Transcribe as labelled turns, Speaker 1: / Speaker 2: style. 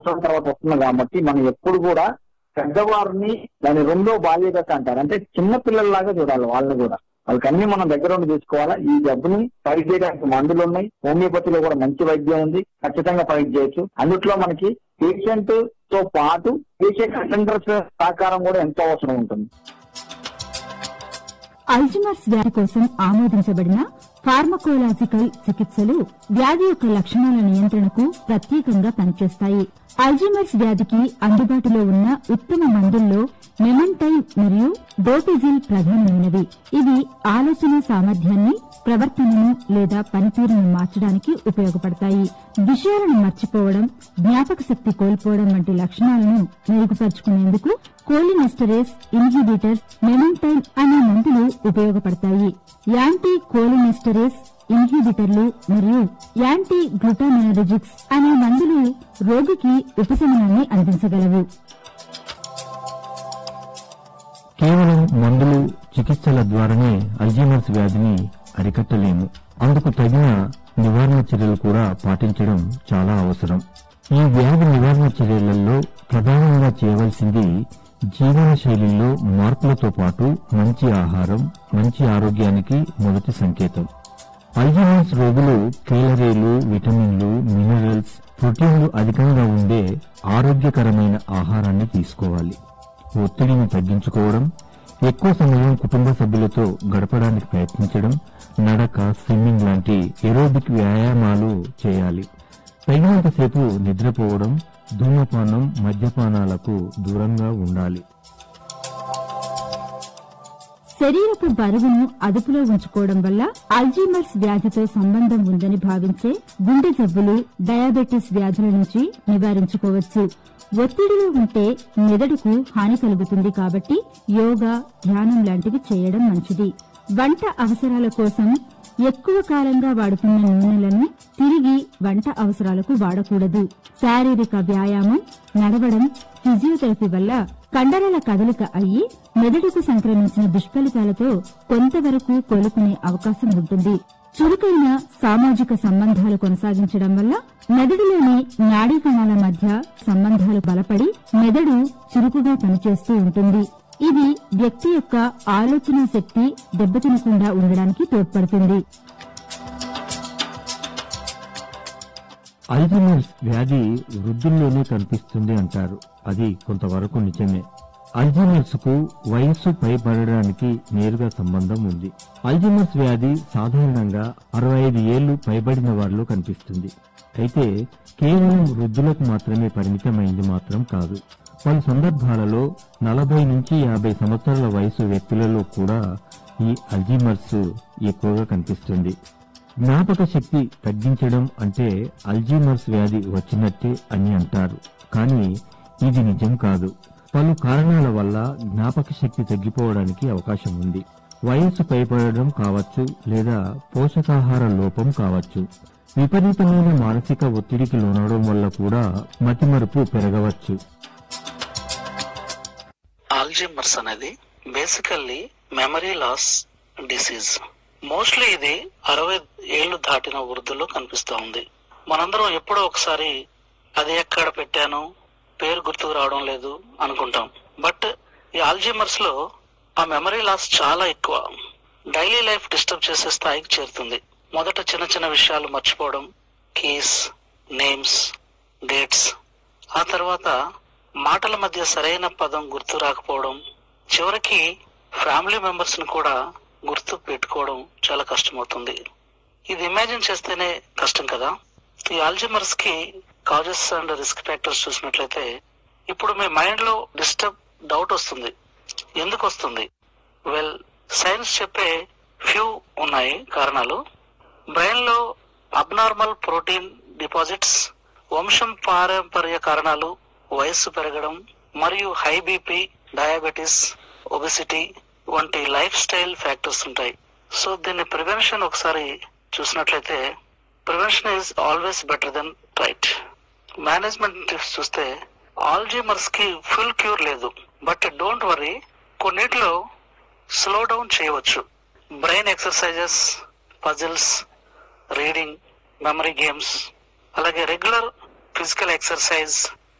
Speaker 1: సంవత్సరం తర్వాత వస్తుంది కాబట్టి మనం ఎప్పుడు కూడా పెద్దవారిని దాని రెండో బాల్యదశ అంటారు అంటే చిన్న పిల్లల్లాగా చూడాలి వాళ్ళని కూడా వాళ్ళకి అన్ని మనం దగ్గర ఉండి చూసుకోవాలా ఈ జబ్బుని ఫైట్ చేయడానికి మందులు ఉన్నాయి హోమియోపతిలో కూడా మంచి వైద్యం ఉంది ఖచ్చితంగా ఫైట్ చేయొచ్చు అందుట్లో మనకి పేషెంట్ తో పాటు పేషెంట్ అటెండర్స్ సహకారం కూడా ఎంతో అవసరం ఉంటుంది
Speaker 2: అల్జిమర్స్ వ్యాధి కోసం ఆమోదించబడిన ఫార్మకోలాజికల్ చికిత్సలు వ్యాధి యొక్క లక్షణాల నియంత్రణకు ప్రత్యేకంగా పనిచేస్తాయి అల్జిమర్స్ వ్యాధికి అందుబాటులో ఉన్న ఉత్తమ మందుల్లో మెమంటైన్ మరియు డోపిజిల్ ప్రధానమైనవి ఇవి ఆలోచన సామర్థ్యాన్ని ప్రవర్తనను లేదా పనితీరును మార్చడానికి ఉపయోగపడతాయి విషయాలను మర్చిపోవడం జ్ఞాపక శక్తి కోల్పోవడం వంటి లక్షణాలను మెరుగుపరుచుకునేందుకు కోలినెస్టరేస్ ఇన్హిబిటర్స్ మెమంటైన్ అనే మందులు ఉపయోగపడతాయి యాంటీ కోలినెస్టరేస్ ఇన్హిబిటర్లు మరియు యాంటీ గ్లూటామినర్జిక్స్ అనే మందులు రోగికి ఉపశమనాన్ని అందించగలవు
Speaker 3: కేవలం మందులు చికిత్సల ద్వారానే అల్జీమర్స్ వ్యాధిని అరికట్టలేము అందుకు తగిన నివారణ చర్యలు కూడా పాటించడం చాలా అవసరం ఈ వ్యాధి నివారణ చర్యలలో ప్రధానంగా చేయవలసింది జీవన శైలిలో మార్పులతో పాటు మంచి ఆహారం మంచి ఆరోగ్యానికి మొదటి సంకేతం అల్జీమర్స్ రోగులు కేలరీలు విటమిన్లు మినరల్స్ ప్రోటీన్లు అధికంగా ఉండే ఆరోగ్యకరమైన ఆహారాన్ని తీసుకోవాలి ఒత్తిడిని తగ్గించుకోవడం ఎక్కువ సమయం కుటుంబ సభ్యులతో గడపడానికి ప్రయత్నించడం నడక స్విమ్మింగ్ లాంటి ఎరోబిక్ వ్యాయామాలు చేయాలి తగినంతసేపు నిద్రపోవడం ధూమపానం మద్యపానాలకు దూరంగా ఉండాలి
Speaker 2: శరీరపు బరువును అదుపులో ఉంచుకోవడం వల్ల అల్జీమర్స్ వ్యాధితో సంబంధం ఉందని భావించే గుండె జబ్బులు డయాబెటిస్ వ్యాధుల నుంచి నివారించుకోవచ్చు ఒత్తిడిలో ఉంటే మెదడుకు హాని కలుగుతుంది కాబట్టి యోగా ధ్యానం లాంటివి చేయడం మంచిది వంట అవసరాల కోసం ఎక్కువ కాలంగా వాడుతున్న నూనెలను తిరిగి వంట అవసరాలకు వాడకూడదు శారీరక వ్యాయామం నడవడం ఫిజియోథెరపీ వల్ల కండరాల కదలిక అయ్యి మెదడుకు సంక్రమించిన దుష్ఫలితాలతో కొంతవరకు కోలుకునే అవకాశం ఉంటుంది చురుకైన సామాజిక సంబంధాలు కొనసాగించడం వల్ల మెదడులోని నాడీ కణాల మధ్య సంబంధాలు బలపడి మెదడు చురుకుగా పనిచేస్తూ ఉంటుంది ఇది వ్యక్తి యొక్క ఆలోచన శక్తి దెబ్బతినకుండా ఉండడానికి తోడ్పడుతుంది
Speaker 3: అల్జీమర్స్ వ్యాధి వృద్ధుల్లోనే కనిపిస్తుంది అంటారు అది కొంతవరకు నిజమే అల్జీమర్స్ కు వయస్సు పైబడడానికి నేరుగా సంబంధం ఉంది అల్జీమర్స్ వ్యాధి సాధారణంగా అరవై ఐదు ఏళ్లు పైబడిన వారిలో కనిపిస్తుంది అయితే కేవలం వృద్ధులకు మాత్రమే పరిమితమైంది మాత్రం కాదు పలు సందర్భాలలో నలభై నుంచి యాభై సంవత్సరాల వయసు వ్యక్తులలో కూడా ఈ అల్జీమర్స్ ఎక్కువగా కనిపిస్తుంది జ్ఞాపక శక్తి తగ్గించడం అంటే అల్జీమర్స్ వ్యాధి వచ్చినట్టే అని అంటారు కానీ ఇది నిజం కాదు పలు కారణాల వల్ల జ్ఞాపక శక్తి తగ్గిపోవడానికి అవకాశం ఉంది వయస్సు పైపడడం కావచ్చు లేదా పోషకాహార లోపం కావచ్చు విపరీతమైన మానసిక ఒత్తిడికి లోనవడం వల్ల కూడా మతిమరుపు పెరగవచ్చు
Speaker 4: ఆల్జిమర్స్ అనేది basically memory loss disease mostly ఇది అరవై ఏళ్లు దాటిన వృద్ధుల్లో కనిపిస్తూ ఉంది మనందరం ఎప్పుడో ఒకసారి అది ఎక్కడ పెట్టాను పేరు గుర్తుకు రావడం లేదు అనుకుంటాం బట్ ఈ ఆల్జిమర్స్ లో ఆ మెమరీ లాస్ చాలా ఎక్కువ డైలీ లైఫ్ డిస్టర్బ్ చేసే స్థాయికి చేరుతుంది మొదట చిన్న చిన్న విషయాలు మర్చిపోవడం కీస్ నేమ్స్ డేట్స్ ఆ తర్వాత మాటల మధ్య సరైన పదం గుర్తు రాకపోవడం చివరికి ఫ్యామిలీ మెంబర్స్ ని కూడా గుర్తు పెట్టుకోవడం చాలా కష్టమవుతుంది ఇది ఇమాజిన్ చేస్తేనే కష్టం కదా ఈ ఆల్జిమర్స్ కి కాజెస్ అండ్ రిస్క్ ఫ్యాక్టర్స్ చూసినట్లయితే ఇప్పుడు మీ మైండ్ లో డిస్టర్బ్ డౌట్ వస్తుంది ఎందుకు వస్తుంది వెల్ సైన్స్ చెప్పే ఫ్యూ ఉన్నాయి కారణాలు బ్రెయిన్ లో అబ్నార్మల్ ప్రోటీన్ డిపాజిట్స్ వంశం పారంపర్య కారణాలు వయస్సు పెరగడం మరియు హై బీపీ డయాబెటీస్ ఒబిసిటీ వంటి లైఫ్ స్టైల్ ఫ్యాక్టర్స్ ఉంటాయి సో దీన్ని ప్రివెన్షన్ ఒకసారి చూసినట్లయితే prevention is always better than right management tips చూస్తే ఆల్జీమర్స్ కి ఫుల్ క్యూర్ లేదు బట్ డోంట్ వరీ కొన్నిటిలో స్లో డౌన్ చేయవచ్చు brain exercises puzzles reading memory games అలాగే రెగ్యులర్ ఫిజికల్ ఎక్సర్సైజ్